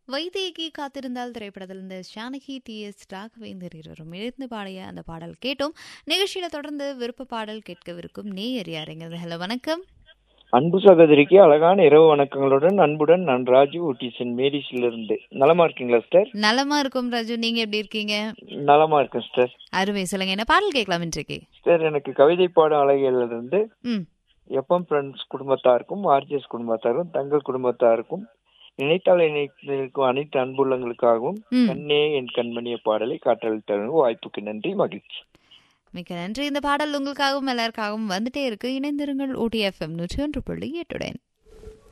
வைதேகி காத்திருந்தால் திரைப்படத்தில் இந்த ஜானகி டி எஸ் ராகவேந்தர் இருவரும் இணைந்து பாடிய அந்த பாடல் கேட்டோம் நிகழ்ச்சியில தொடர்ந்து விருப்ப பாடல் கேட்கவிருக்கும் நேயர் யாருங்க ஹலோ வணக்கம் அன்பு சகோதரிக்கு அழகான இரவு வணக்கங்களுடன் அன்புடன் நான் ராஜு ஊட்டி சென்ட் மேரிஸ்ல இருந்து நலமா இருக்கீங்களா சிஸ்டர் நலமா இருக்கும் ராஜு நீங்க எப்படி இருக்கீங்க நலமா இருக்கேன் சிஸ்டர் அருமை சொல்லுங்க என்ன பாடல் கேட்கலாம் இன்றைக்கு சிஸ்டர் எனக்கு கவிதை பாடும் அழகியல இருந்து ம் எஃப்எம் ஃப்ரெண்ட்ஸ் குடும்பத்தாருக்கும் ஆர்ஜிஎஸ் குடும்பத்தாருக்கும் தங்கள் குடும்பத்தாருக்கும் நினைத்தால் இணைத்திருக்கும் அனைத்து அன்புள்ளங்களுக்காகவும் ம் கண்ணே என் கண்மணிய பாடலை காற்றல் தரும் வாய்ப்புக்கு நன்றி மகிழ்ச்சி மிக்க நன்றி இந்த பாடல் உங்களுக்காகவும் எல்லாருக்காகவும் வந்துட்டே இருக்கு இணைந்திருங்கள் ஓடிஎஃப்எம் நூற்றி ஒன்று புள்ளி எட்டுடன்